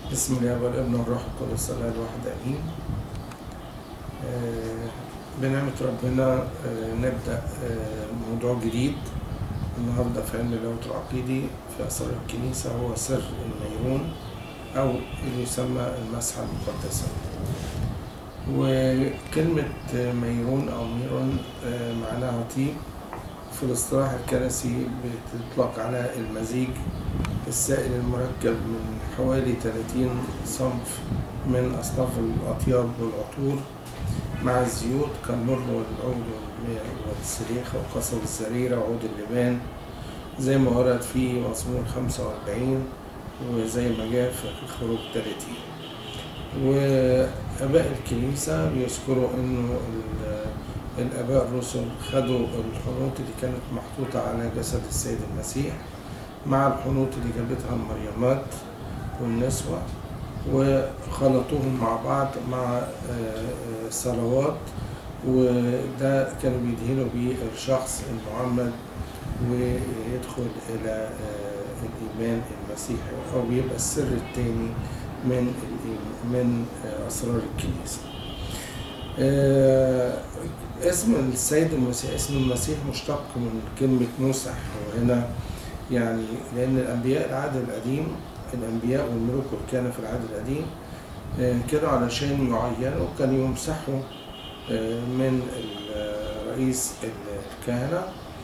بسم الله والابن والروح القدس الله الواحد امين آه، بنعمة ربنا آه، نبدأ آه، موضوع جديد النهاردة في علم اللاهوت العقيدي في أسرار الكنيسة هو سر الميرون أو اللي يسمى المسحة المقدسة وكلمة ميرون أو ميرون آه، معناها طيب في الاصطلاح الكنسي بتطلق على المزيج السائل المركب من حوالي 30 صنف من أصناف الأطياب والعطور مع الزيوت كالمر والعود والماء والسريخ وقصب الزريرة وعود اللبان زي ما ورد في مزمور 45 وزي ما جاء في خروج 30 وآباء الكنيسة بيذكروا إنه ال- الآباء الرسل خدوا الحنوط اللي كانت محطوطة على جسد السيد المسيح مع الحنوط اللي جابتها المريمات والنسوة وخلطوهم مع بعض مع آه، آه، صلوات وده كانوا بيدهنوا بيه الشخص المعمد ويدخل إلى آه، الإيمان المسيحي أو بيبقى السر التاني من الإيم- من آه، أسرار الكنيسة. آه، اسم السيد المسيح اسم المسيح مشتق من كلمة مسح وهنا يعني لأن الأنبياء العهد القديم الأنبياء والملوك والكهنة في العهد القديم آه، كانوا علشان يعينوا كانوا يمسحوا آه، من ال- رئيس الكهنة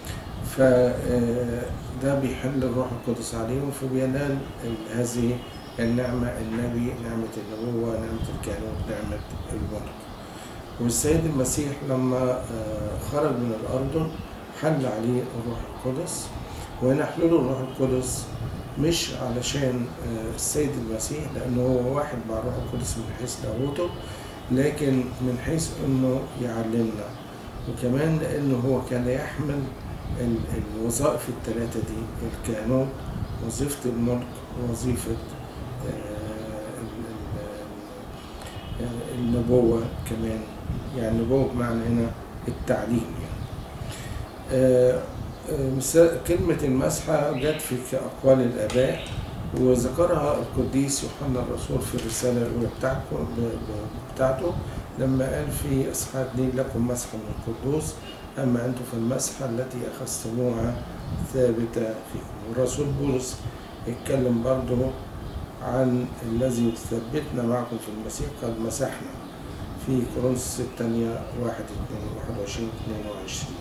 فده بيحل الروح القدس عليهم فبينال ال- هذه النعمة النبي نعمة النبوة نعمة الكهنوت نعمة الملك والسيد المسيح لما آه، خرج من الأردن حل عليه الروح القدس وهنا حلول الروح القدس مش علشان آه، السيد المسيح لأنه هو واحد مع الروح القدس من حيث لاهوته لكن من حيث أنه يعلمنا وكمان لأنه هو كان يحمل ال- الوظائف الثلاثة دي الكهنوت وظيفة الملك ووظيفة آه، ال- ال- ال- النبوة كمان يعني النبوة بمعنى هنا التعليم يعني آه، آه، مثال- كلمة المسحة جت في أقوال الآباء وذكرها القديس يوحنا الرسول في الرسالة الأولى بتاعته بتاعته لما قال في إصحاح 2 لكم مسحة من القدوس أما أنتم فالمسحة التي أخذتموها ثابتة فيكم والرسول بولس اتكلم برضه عن الذي يثبتنا معكم في المسيح قد مسحنا في كورنثوس الثانية 1 21 22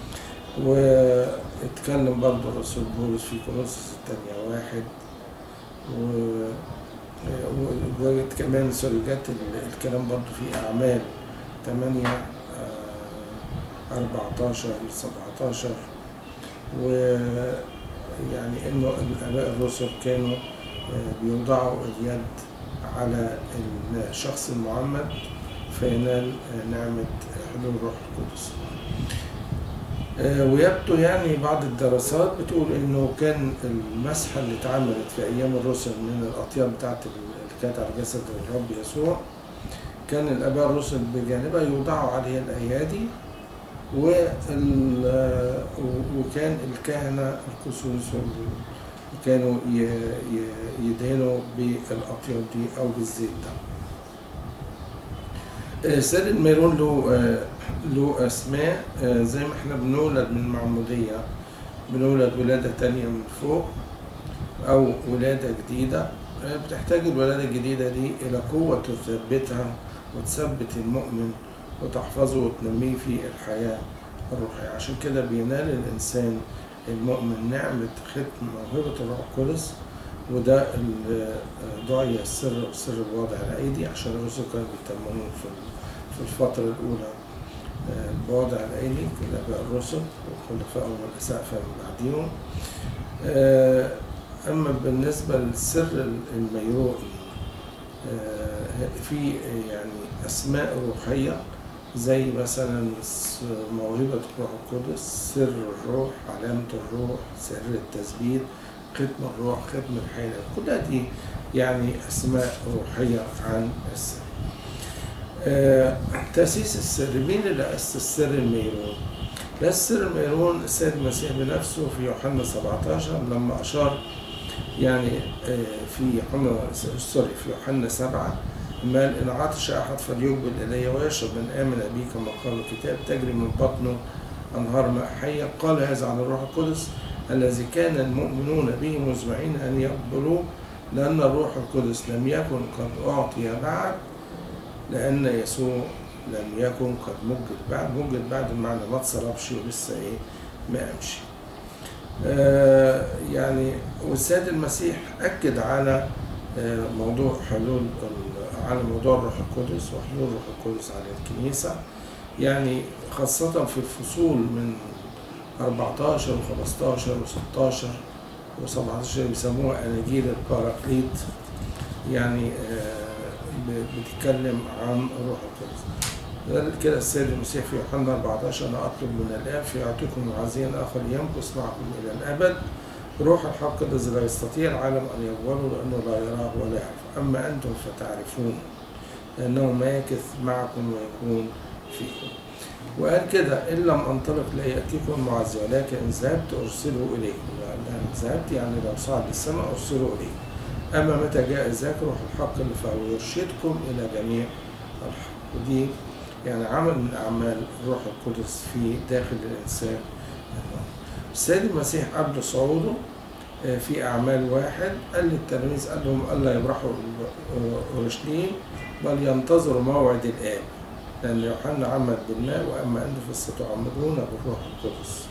واتكلم برضه الرسول بولس في كورنثوس الثانية واحد و و- وكمان سوري جت ال- الكلام برضه في أعمال 8 آه، 14 17 ويعني إنه الآباء الرسل كانوا آه، بيوضعوا اليد على الشخص المعمد فينال آه، نعمة حلول الروح القدس. آه، ويبدو يعني بعض الدراسات بتقول انه كان المسحه اللي اتعملت في ايام الرسل من الاطياب بتاعت اللي كانت على جسد الرب يسوع كان الاباء الرسل بجانبها يوضعوا عليها الايادي وال و- وكان الكهنه القسوس وال- كانوا ي- ي- يدهنوا بالاطياب دي او بالزيت ده. آه، سر الميرون له آه، له أسماء آه، زي ما احنا بنولد من معمودية بنولد ولادة تانية من فوق أو ولادة جديدة آه، بتحتاج الولادة الجديدة دي إلى قوة تثبتها وتثبت المؤمن وتحفظه وتنميه في الحياة الروحية عشان كده بينال الإنسان المؤمن نعمة ختم موهبة الروح القدس وده اللي آه، دعي السر سر الوضع الأيدي عشان الرسل كانوا بيتمموه في في الفترة الأولى آه، بوضع الأيدي في الآباء الرسل والخلفاء والأسقفة من بعديهم آه، أما بالنسبة لسر الميرون آه، في يعني أسماء روحية زي مثلا س- موهبة الروح القدس سر الروح علامة الروح سر التثبيت ختم الروح ختم الحياة كلها دي يعني أسماء روحية عن السر آه، تأسيس السر مين اللي أسس سر الميرون؟ ده سر الميرون السيد المسيح بنفسه في يوحنا 17 لما أشار يعني في يوحنا سوري في يوحنا سبعة مال إن عطش أحد فليقبل إلي ويشرب من آمن أبي كما قال الكتاب تجري من بطنه أنهار ماء حية قال هذا عن الروح القدس الذي كان المؤمنون به مزمعين أن يقبلوه لأن الروح القدس لم يكن قد أعطي بعد لأن يسوع لم يكن قد مجد بعد مجد بعد بمعنى ما اتصلبش ولسه إيه ما قامش آه يعني والسيد المسيح أكد على آه موضوع حلول على موضوع الروح القدس وحلول الروح القدس على الكنيسة يعني خاصة في الفصول من 14 و 15 و 16 و 17 بيسموها أناجيل الباراكليت يعني بتتكلم عن الروح القدس كده السيد المسيح في يوحنا 14 أنا أطلب من الآب فيعطيكم معزيا آخر يمكث معكم إلى الأبد روح الحق الذي لا يستطيع العالم أن يقبله لأنه لا يراه ولا يعرف أما أنتم فتعرفون لأنه ماكث معكم ويكون فيكم وقال كده إن لم أنطلق لا يأتيكم معزي ولكن إن ذهبت أرسله إليكم يعني ذهبت يعني لو صعد للسماء أرسله إليكم أما متى جاء ذاك روح الحق اللي فهو يرشدكم إلى جميع الحق ودي يعني عمل من أعمال الروح القدس في داخل الإنسان السيد المسيح قبل صعوده في أعمال واحد قال للتلاميذ قال لهم ألا يبرحوا أورشليم بل ينتظروا موعد الآب لأن يوحنا عمد بالماء وأما أنتم فستعمدون بالروح القدس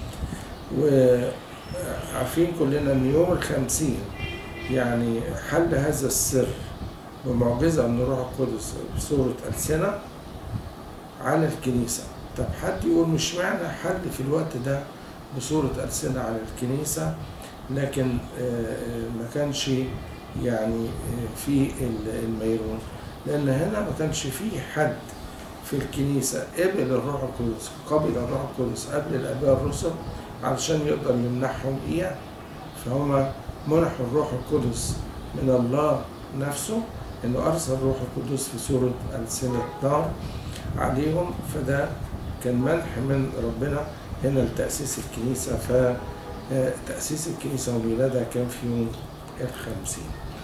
وعارفين كلنا أن يوم الخمسين يعني حل هذا السر بمعجزة من الروح القدس بصورة ألسنة على الكنيسة طب حد يقول مش معنى حل في الوقت ده بصورة ألسنة على الكنيسة لكن ما كانش يعني في الميرون لأن هنا ما كانش في حد في الكنيسة قبل الروح القدس قبل الروح القدس قبل الآباء الرسل علشان يقدر يمنحهم إياه فهم منحوا الروح القدس من الله نفسه إنه أرسل الروح القدس في صورة ألسنة نار عليهم فده كان منح من ربنا هنا لتأسيس الكنيسة فتأسيس الكنيسة وميلادها كان في يوم الخمسين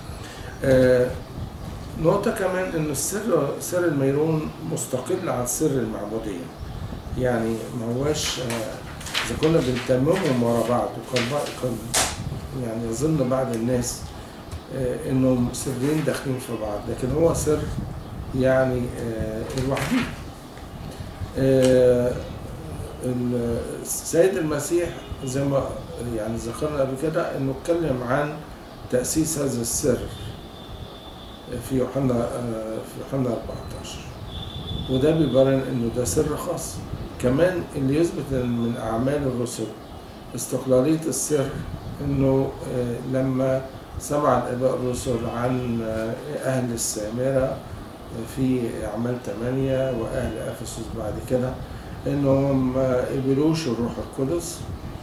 نقطة كمان إن السر سر الميرون مستقل عن سر المعمودية يعني ما هواش إذا كنا بنتممهم ورا بعض وكان كان يعني يظن بعض الناس إنهم سرين داخلين في بعض لكن هو سر يعني الوحيد السيد المسيح زي ما يعني ذكرنا قبل كده انه اتكلم عن تاسيس هذا السر في يوحنا في يوحنا 14 وده بيبين انه ده سر خاص كمان اللي يثبت من اعمال الرسل استقلاليه السر انه لما سمع الاباء الرسل عن اهل السامره في اعمال ثمانية واهل افسس بعد كده انهم ما قبلوش الروح القدس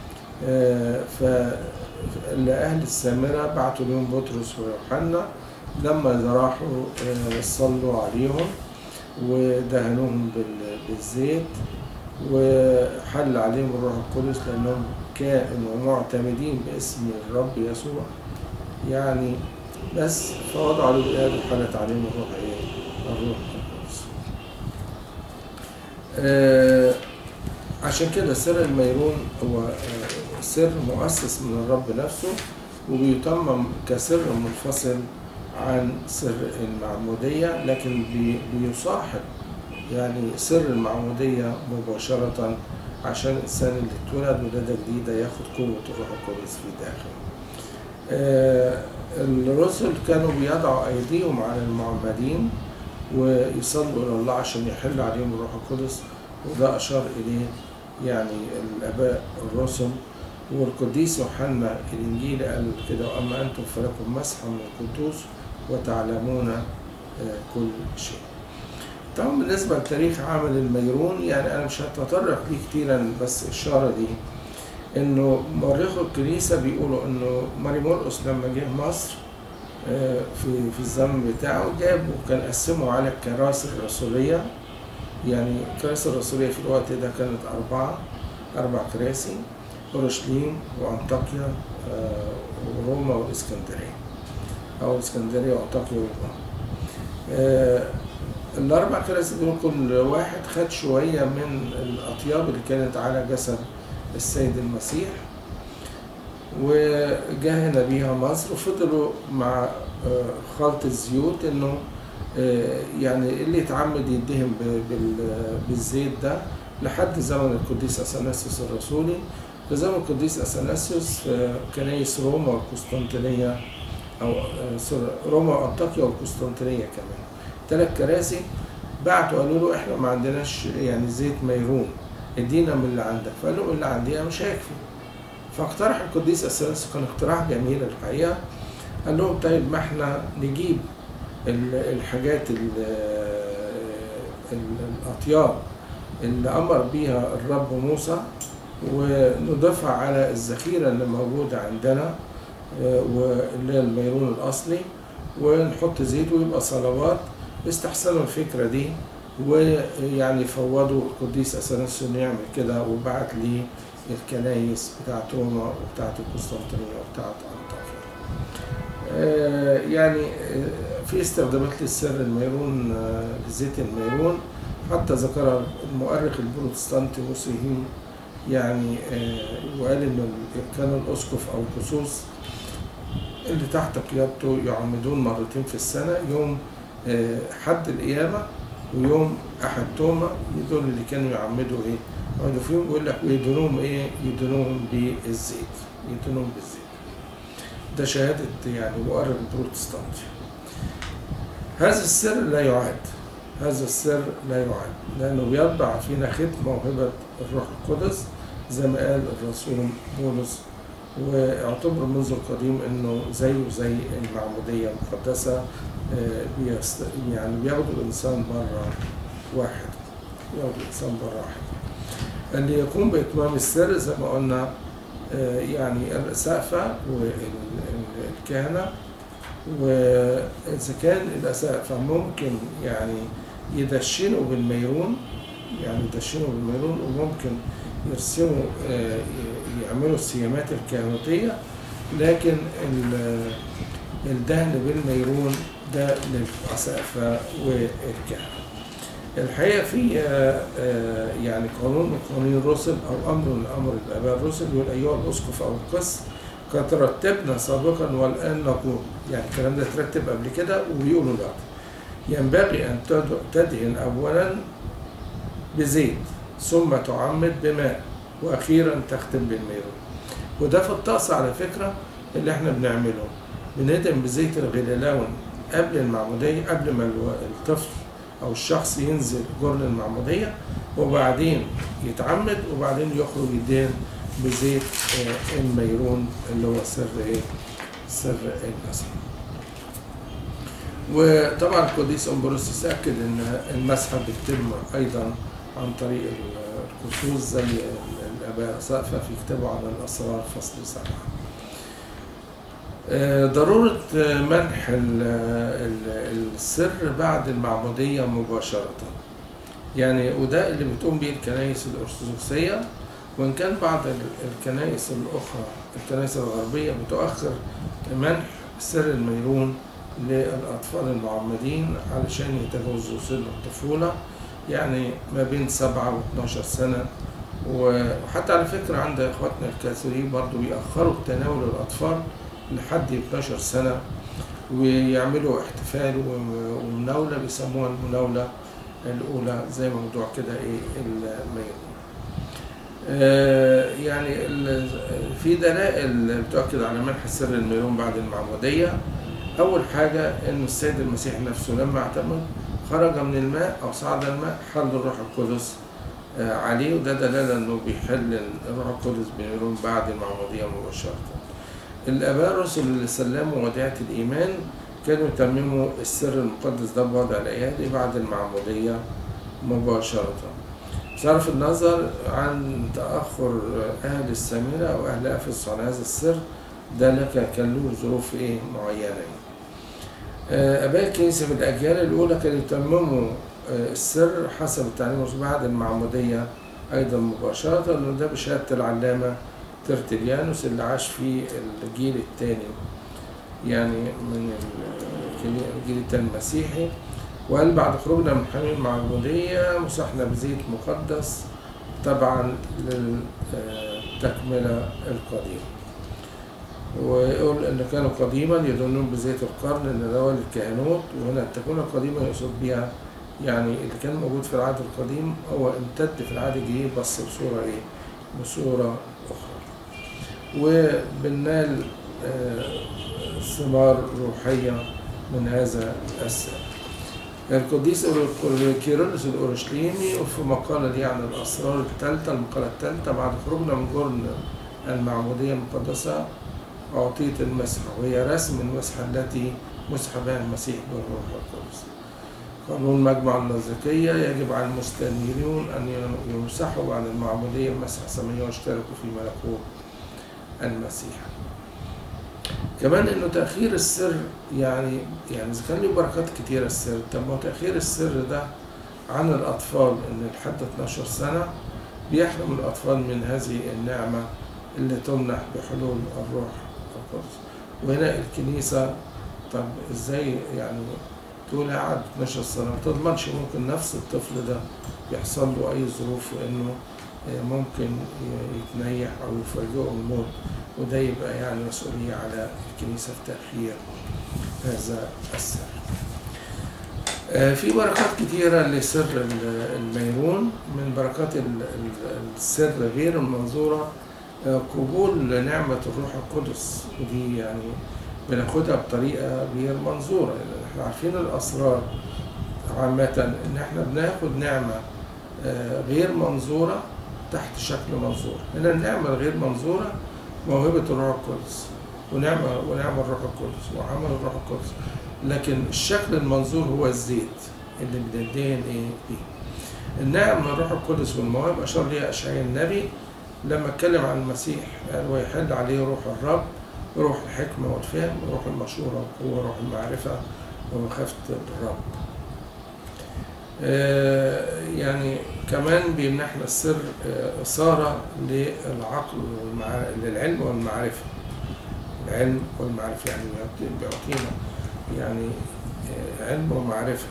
فلأهل السامرة بعتوا لهم بطرس ويوحنا لما راحوا صلوا عليهم ودهنوهم بالزيت وحل عليهم الروح القدس لأنهم كانوا معتمدين باسم الرب يسوع يعني بس فوضعوا عليه الآب وحلت عليهم الروح إيه؟ الروح القدس. آه عشان كده سر الميرون هو سر مؤسس من الرب نفسه وبيتمم كسر منفصل عن سر المعمودية لكن بيصاحب يعني سر المعمودية مباشرة عشان الإنسان اللي اتولد ولادة جديدة ياخد قوة الروح القدس في داخله. آه الرسل كانوا بيضعوا أيديهم على المعمدين ويصلوا إلى الله عشان يحل عليهم الروح القدس وده أشار إليه يعني الآباء الرسل والقديس يوحنا الإنجيل قال كده وأما أنتم فلكم مسحا من القدوس وتعلمون كل شيء. طبعا بالنسبة لتاريخ عمل الميرون يعني أنا مش هتطرق ليه كتيرا بس إشارة دي إنه مؤرخو الكنيسة بيقولوا إنه ماري مرقس لما جه مصر في في الزمن بتاعه جاب وكان قسمه على الكراسي الرسولية يعني الكراسي الرسولية في الوقت ده كانت أربعة أربع كراسي أورشليم وأنطاكيا آه، وروما والإسكندرية أو الإسكندرية وأنطاكيا وروما آه، الأربع كراسي دول كل واحد خد شوية من الأطياب اللي كانت على جسد السيد المسيح وجهنا بيها مصر وفضلوا مع آه، خلط الزيوت انه آه، يعني اللي يتعمد يدهن ب- بال- بالزيت ده لحد زمن القديس اثناسيوس الرسولي في زمن القديس اثناسيوس في كنايس روما والقسطنطينيه او آه، سوري، روما وانطاكيا والقسطنطينيه كمان ثلاث كراسي بعتوا قالوا له احنا ما عندناش يعني زيت ميرون ادينا من اللي عندك فقال له اللي عندي مش هيكفي فاقترح القديس اثناسيوس كان اقتراح جميل الحقيقه قال لهم طيب ما احنا نجيب ال- الحاجات ال- ال- الاطياب اللي امر بيها الرب موسى ونضيفها على الذخيره اللي موجوده عندنا آه، واللي هي الميرون الاصلي ونحط زيت ويبقى صلوات استحسنوا الفكره دي ويعني فوضوا القديس اثناسيوس انه يعمل كده وبعت لي الكنايس بتاعت روما وبتاعت القسطنطينيه وبتاعت انطاكيا. آه، يعني آه، في استخدامات للسر الميرون آه، لزيت الميرون حتى ذكر المؤرخ البروتستانتي موسيهيم يعني آه، وقال انه كان الاسقف او القصوص اللي تحت قيادته يعمدون مرتين في السنه يوم آه، حد القيامه ويوم احد توما دول اللي كانوا يعمدوا ايه؟ يعمدوا فيهم بيقول لك ويدنوهم ايه؟ يدنوهم بالزيت يدنوهم بالزيت ده شهادة يعني مؤرخ بروتستانتي هذا السر لا يعاد هذا السر لا يعاد لأنه بيطبع فينا ختم موهبة الروح القدس زي ما قال الرسول بولس واعتبر منذ القديم انه زيه زي المعمودية المقدسة آه، بيست يعني بياخدوا الإنسان بره واحد بياخدوا الإنسان بره واحد اللي يقوم بإتمام السر زي ما قلنا آه، يعني الأسقفة والكهنة وإذا كان الأسقفة ممكن يعني يدشنوا بالميرون يعني يدشنوا بالميرون وممكن يرسموا آه، يعملوا السيامات الكهنوتية لكن ال- الدهن بالميرون ده للأسقفة والكهنة الحقيقة في آه، آه، يعني قانون من قوانين الرسل أو أمر من أمر الآباء الرسل يقول أيها الأسقف أو القس قد ترتبنا سابقا والآن نقول يعني الكلام ده ترتب قبل كده وبيقولوا دلوقتي ينبغي أن تد- تدهن أولا بزيت ثم تعمد بماء وأخيرا تختم بالميرون وده في الطقس على فكرة اللي احنا بنعمله بندهن بزيت الغليلاون قبل المعمودية قبل ما الو- الطفل أو الشخص ينزل جرن المعمودية وبعدين يتعمد وبعدين يخرج يدهن بزيت آه، الميرون اللي هو سر ايه؟ سر النسل. وطبعا القديس امبروسيوس اكد ان المسحه بتتم ايضا عن طريق الكسوس زي الاباء سقفه في كتابه عن الاسرار فصل سبعه. آه، ضرورة آه، منح ال- ال- السر بعد المعمودية مباشرة يعني وده اللي بتقوم به الكنائس الأرثوذكسية وإن كان بعض ال- الكنائس الأخرى الكنائس الغربية بتؤخر منح سر الميرون للأطفال المعمدين علشان يتجاوزوا سن الطفولة يعني ما بين سبعة و 12 سنة وحتى على فكرة عند إخواتنا الكاثوليك برضو بيأخروا تناول الأطفال لحد 12 سنة ويعملوا احتفال و- ومناولة بيسموها المناولة الأولى زي موضوع كده إيه الميرون. آه، يعني ال- في دلائل بتؤكد على منح سر الميرون بعد المعمودية أول حاجة إن السيد المسيح نفسه لما اعتمد خرج من الماء أو صعد الماء حل الروح القدس آه، عليه وده دلالة إنه بيحل الروح القدس بميرون بعد المعمودية مباشرة. الآباء الرسل اللي سلموا وديعة الإيمان كانوا يتمموا السر المقدس ده بوضع الأيادي بعد المعمودية مباشرة. بصرف النظر عن تأخر أهل السامرة أو أهل أفس عن هذا السر ده لك كان له ظروف إيه معينة يعني. آه، آباء الكنيسة في الأجيال الأولى كانوا يتمموا آه، السر حسب التعليم الرسول بعد المعمودية أيضا مباشرة لأنه ده بشهادة العلامة ترتليانوس اللي عاش في الجيل الثاني يعني من الجيل الثاني المسيحي وقال بعد خروجنا من حميم المعمودية مسحنا بزيت مقدس طبعا للتكملة القديمة ويقول ان كانوا قديما يدهنون بزيت القرن ان ده الكهنوت وهنا التكملة القديمة يقصد بها يعني اللي كان موجود في العهد القديم هو امتد في العهد الجديد بس بصورة ايه؟ بصورة أخرى وبنال ثمار روحية من هذا السر القديس كيرلس الأورشليمي وفي مقالة دي عن الأسرار الثالثة المقالة الثالثة بعد خروجنا من جرن المعمودية المقدسة أعطيت المسحة وهي رسم المسحة التي مسح بها المسيح بالروح القدس قانون مجمع اللاذقية يجب على المستنيرون أن يمسحوا بعد المعمودية مسح سمية واشتركوا في ملكوت المسيح كمان انه تاخير السر يعني يعني اذا كان له بركات كتيره السر طب ما تاخير السر ده عن الاطفال ان لحد 12 سنه بيحرم الاطفال من هذه النعمه اللي تمنح بحلول الروح القدس وهنا الكنيسه طب ازاي يعني تقول قعد 12 سنه ما تضمنش ممكن نفس الطفل ده يحصل له اي ظروف وانه ممكن يتنيح او يفاجئه الموت وده يبقى يعني مسؤولية على الكنيسة في تأخير هذا السر في بركات كتيرة لسر الميرون من بركات السر غير المنظورة قبول نعمة الروح القدس ودي يعني بناخدها بطريقة غير منظورة يعني احنا عارفين الأسرار عامة إن احنا بناخد نعمة غير منظورة تحت شكل منظور هنا النعمة الغير منظورة موهبة الروح القدس ونعمة ونعمة الروح القدس وعمل الروح القدس لكن الشكل المنظور هو الزيت اللي بندهن ايه بيه النعم من الروح القدس والمواهب أشار ليها أشعياء النبي لما اتكلم عن المسيح قال ويحل عليه روح الرب روح الحكمة والفهم روح المشورة والقوة روح المعرفة ومخافة الرب يعني كمان بيمنحنا السر إثارة للعقل والمع... للعلم والمعرفة العلم والمعرفة يعني بيعطينا يعني علم ومعرفة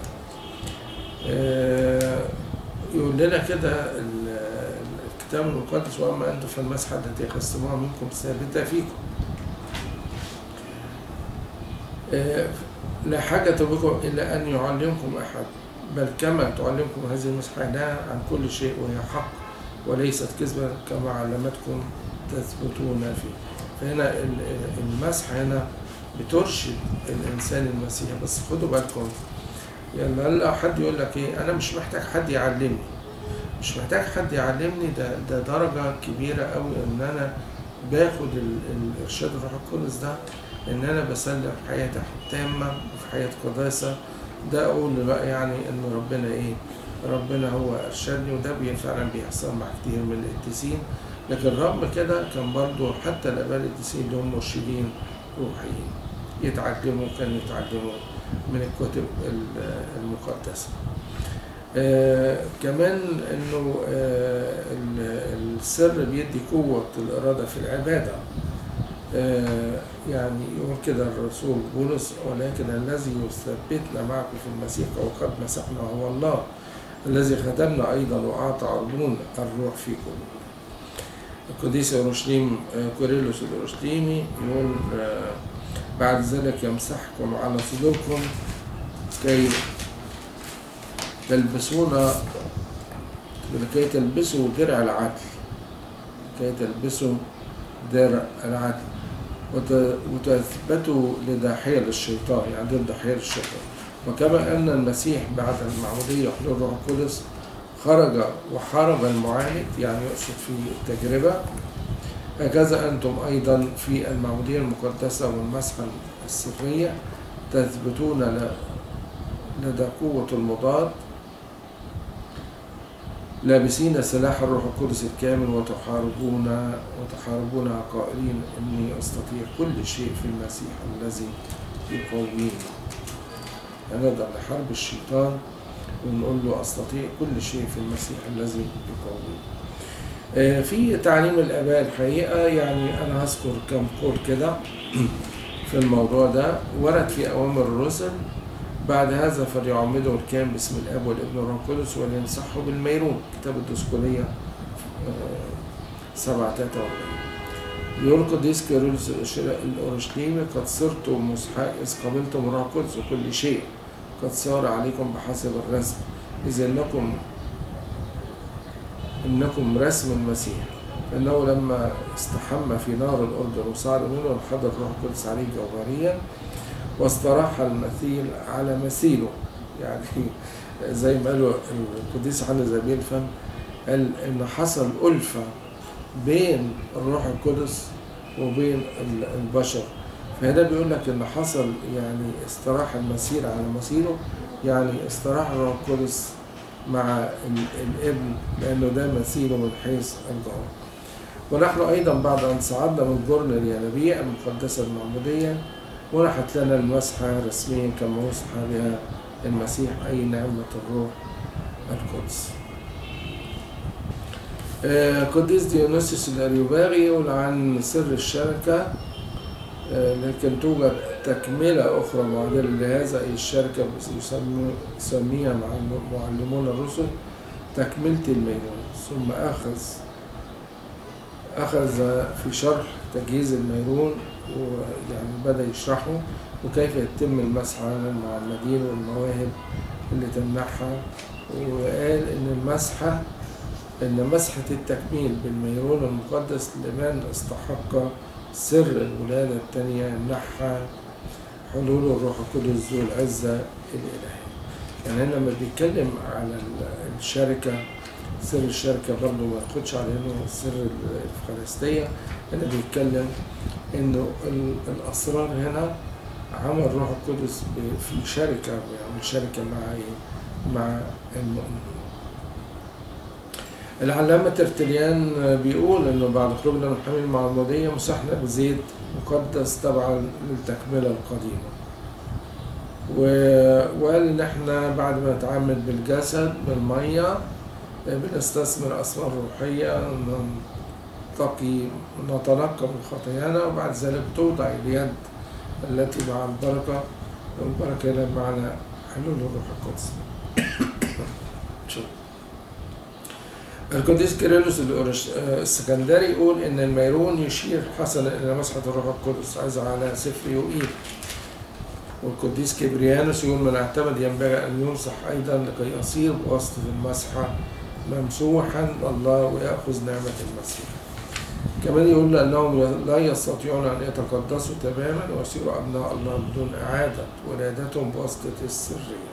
يقول لنا كده الكتاب المقدس وأما أنتم فالمسحة التي قسموها منكم ثابتة فيكم لا حاجة بكم إلا أن يعلمكم أحد بل كما تعلمكم هذه المسحة عن كل شيء وهي حق وليست كذبا كما علمتكم تثبتون فيه فهنا المسح هنا بترشد الإنسان المسيحي بس خدوا بالكم يعني لو حد يقول لك إيه أنا مش محتاج حد يعلمني مش محتاج حد يعلمني ده ده درجة كبيرة قوي إن أنا باخد الإرشاد الروح القدس ده إن أنا بسلم حياتي تامة وفي حياة قداسة ده اقول بقى يعني ان ربنا ايه ربنا هو ارشدني وده فعلا بيحصل مع كتير من القديسين لكن رغم كده كان برضو حتى الاباء القديسين اللي هم مرشدين روحيين يتعلموا كانوا يتعلموا من الكتب المقدسه آه كمان انه آه السر بيدي قوه الاراده في العباده آه يعني يقول كده الرسول بولس ولكن الذي يثبتنا معكم في المسيح وقد مسحنا هو الله الذي خدمنا ايضا واعطى عربون الروح فيكم القديس اورشليم كوريلوس الاورشليمي يقول بعد ذلك يمسحكم على صدوركم كي تلبسون لكي تلبسوا درع العدل كي تلبسوا درع العدل وتثبتوا لضحية للشيطان يعني ضد ضحية للشيطان وكما أن المسيح بعد المعمودية حلول الروح القدس خرج وحارب المعاند يعني يقصد في التجربة هكذا أنتم أيضا في المعمودية المقدسة والمسحة السرية تثبتون لدى قوة المضاد لابسين سلاح الروح القدس الكامل وتحاربون وتحاربونها قائلين اني استطيع كل شيء في المسيح الذي يقويني نقدر نحارب الشيطان ونقول له استطيع كل شيء في المسيح الذي يقويني آه، في تعليم الآباء الحقيقة يعني أنا هذكر كم قول كده في الموضوع ده ورد في أوامر الرسل بعد هذا فليعمدوا الكام باسم الاب والابن والروح القدس ولينصحوا بالميرون كتاب الدسكولية آه، سبعة تلاتة وأربعين يقول القديس كيرلس الأورشليمي قد صرتم مسحاء إذ قبلتم الروح القدس وكل شيء قد صار عليكم بحسب الرسم إذ إنكم إنكم رسم المسيح فإنه لما استحم في نار الأردن وصعد منه انحدر الروح القدس عليه جوهريا واستراح المثيل على مثيله يعني زي ما قالوا القديس يوحنا زبيل فهم قال ان حصل ألفة بين الروح القدس وبين ال- البشر فهنا بيقول لك ان حصل يعني استراح المسير على مسيره يعني استراح الروح القدس مع ال- الابن لانه ده مثيله من حيث الجوهر ونحن ايضا بعد ان صعدنا من جرن الينابيع المقدسه المعموديه ونحت لنا المسحة رسميا كما وصف بها المسيح أي نعمة الروح القدس آه، قديس ديونيسيوس الأريوباغي يقول عن سر الشركة آه، لكن توجد تكملة أخرى معادلة لهذا أي الشركة يسمو- يسميها معلم- معلمون الرسل تكملة الميمون ثم أخذ أخذ في شرح تجهيز الميرون ويعني بدأ يشرحه وكيف يتم المسح على المعمدين والمواهب اللي تمنحها وقال إن المسحة إن مسحة التكميل بالميرون المقدس لمن استحق سر الولادة الثانية يمنحها حلول الروح القدس ذو العزة الإلهية يعني هنا لما بيتكلم على ال- الشركة سر الشركة برضه ما ياخدش على إنه سر الإفخارستية هنا بيتكلم إنه ال- الأسرار هنا عمل الروح القدس ب- في شركة يعني شركة مع إيه؟ مع المؤمنين العلامة ترتليان بيقول إنه بعد خروجنا من حمل المعمودية مسحنا بزيت مقدس تبعا للتكملة القديمة و- وقال إن إحنا بعد ما نتعامد بالجسد بالمية بنستثمر أسرار روحية ننتقي نتنقى من خطايانا وبعد ذلك توضع اليد التي مع البركة والبركة هنا بمعنى حلول الروح القدس شكرا. القديس كيرلس الأورش- آه، السكندري يقول إن الميرون يشير حسنا إلى مسحة الروح القدس عايز على سفر يوئيل والقديس كبريانوس يقول من اعتمد ينبغي أن يمسح أيضا لكي يصير بواسطة المسحة ممسوحا الله ويأخذ نعمة المسيح كمان يقول أنهم لا يستطيعون أن يتقدسوا تماما ويصيروا أبناء الله بدون إعادة ولادتهم بواسطة السرية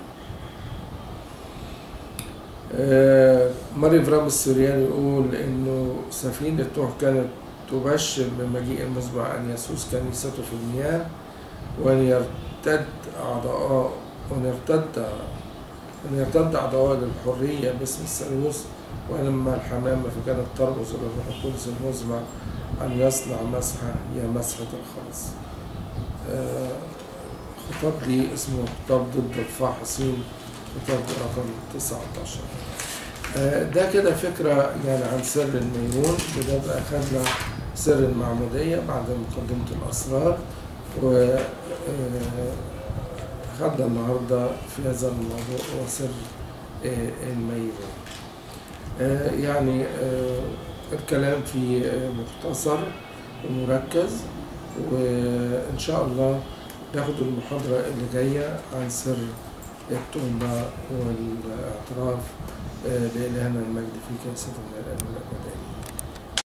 آه، ماري فرام السورياني يقول انه سفينة نوح كانت تبشر بمجيء المزمع ان يسوس كنيسته في المياه وان يرتد اعضاء وان يرتد ان يرتد اعضاء للحرية باسم الثالوث ولما الحمامة فكانت ترمز الى الروح القدس المزمع ان يصنع مسحة هي مسحة الخلاص. آه، خطاب لي اسمه خطاب ضد الفاحصين كتاب رقم 19 آه، ده كده فكرة يعني عن سر الميمون وده بقى خدنا سر المعمودية بعد مقدمة الأسرار و آه، خدنا النهاردة في هذا الموضوع هو سر آه، الميمون آه، يعني آه، الكلام فيه آه، مختصر ومركز وإن شاء الله ناخد المحاضرة اللي جاية عن سر التوبة والاعتراف آه، لإلهنا المجد في كنيسة من الأبد الأبدين